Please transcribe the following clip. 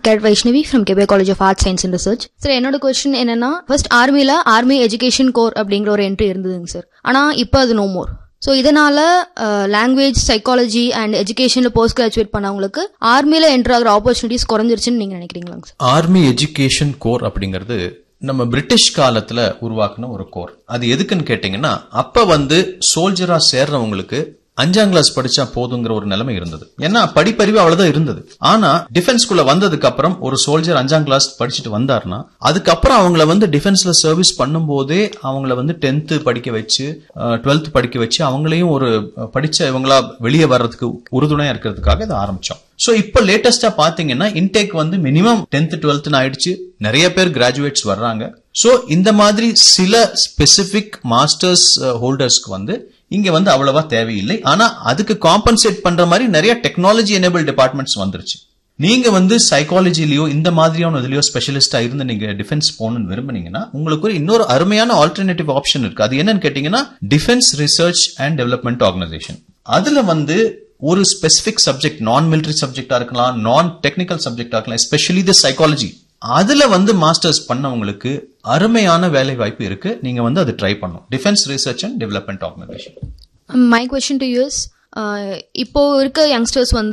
gate Vaishnavi from கெபே college of arts science and research sir என்னோட question என்னன்னா first ஆர்மில ஆர்மி எஜுகேஷன் கோர் அப்படிங்கிற ஒரு என்ட்ரி இருந்ததுங்க சார் ஆனா இப்போ அது நோ மோர் ஸோ இதனால லாங்குவேஜ் சைக்காலஜி அண்ட் எஜுகேஷன்ல போஸ்ட் கிராஜுவேட் பண்ணவங்களுக்கு ஆர்மில என்ட்ரு ஆகிற ஆப்பர்ச்சுனிட்டிஸ் குறைஞ்சிருச்சுன்னு நீங்க நினைக்கிறீங்களாங்க சார் ஆர்மி எஜுகேஷன் கோர் அப்படிங்கிறது நம்ம பிரிட்டிஷ் காலத்துல உருவாக்குன ஒரு கோர் அது எதுக்குன்னு கேட்டீங்கன்னா அப்ப வந்து சோல்ஜரா சேர்றவங்களுக்கு அஞ்சாம் கிளாஸ் படிச்சா போதுங்கிற ஒரு நிலைமை இருந்தது ஏன்னா படிப்பறிவு அவ்வளவுதான் இருந்தது ஆனா டிஃபென்ஸ்குள்ள வந்ததுக்கு அப்புறம் ஒரு சோல்ஜர் அஞ்சாம் கிளாஸ் படிச்சுட்டு வந்தாருன்னா அதுக்கப்புறம் அவங்கள வந்து டிஃபென்ஸ்ல சர்வீஸ் பண்ணும்போதே அவங்கள வந்து டென்த்து படிக்க வச்சு டுவெல்த் படிக்க வச்சு அவங்களையும் ஒரு அஹ், படிச்ச இவங்களா வெளியே வர்றதுக்கு உறுதுணையா இருக்கிறதுக்காக இதை ஆரம்பிச்சோம் சோ இப்போ லேட்டஸ்டா பாத்தீங்கன்னா இன்டேக் வந்து மினிமம் டென்த் டுவெல்த்னு ஆயிடுச்சு நிறைய பேர் கிராஜுவேட்ஸ் வர்றாங்க சோ இந்த மாதிரி சில ஸ்பெசிபிக் மாஸ்டர்ஸ் ஹோல்டர்ஸ்க்கு வந்து இங்க வந்து அவ்வளவா தேவையில்லை ஆனா அதுக்கு காம்பன்சேட் பண்ற மாதிரி நிறைய டெக்னாலஜி எனேபிள் டிபார்ட்மெண்ட்ஸ் வந்துருச்சு நீங்க வந்து சைக்காலஜிலயோ இந்த மாதிரியான இதுலயோ ஸ்பெஷலிஸ்டா இருந்து நீங்க டிஃபென்ஸ் போகணும்னு விரும்புனீங்கன்னா உங்களுக்கு ஒரு இன்னொரு அருமையான ஆல்டர்னேட்டிவ் ஆப்ஷன் இருக்கு அது என்னன்னு கேட்டீங்கன்னா defence research and development organisation அதுல வந்து ஒரு ஸ்பெசிபிக் சப்ஜெக்ட் நான் மிலிட்டரி சப்ஜெக்டா இருக்கலாம் நான் டெக்னிக்கல் சப்ஜெக்டா இருக்கலாம் எஸ்பெஷலி தி சைக்காலஜி அதுல வந்து மாஸ்டர்ஸ் பண்ணவங்களுக்கு அருமையான வேலை வாய்ப்பு இருக்கு நீங்க வந்து அது ட்ரை பண்ணும் defence research and development organisation my question to use இப்போ இருக்க யங்ஸ்டர்ஸ் வந்து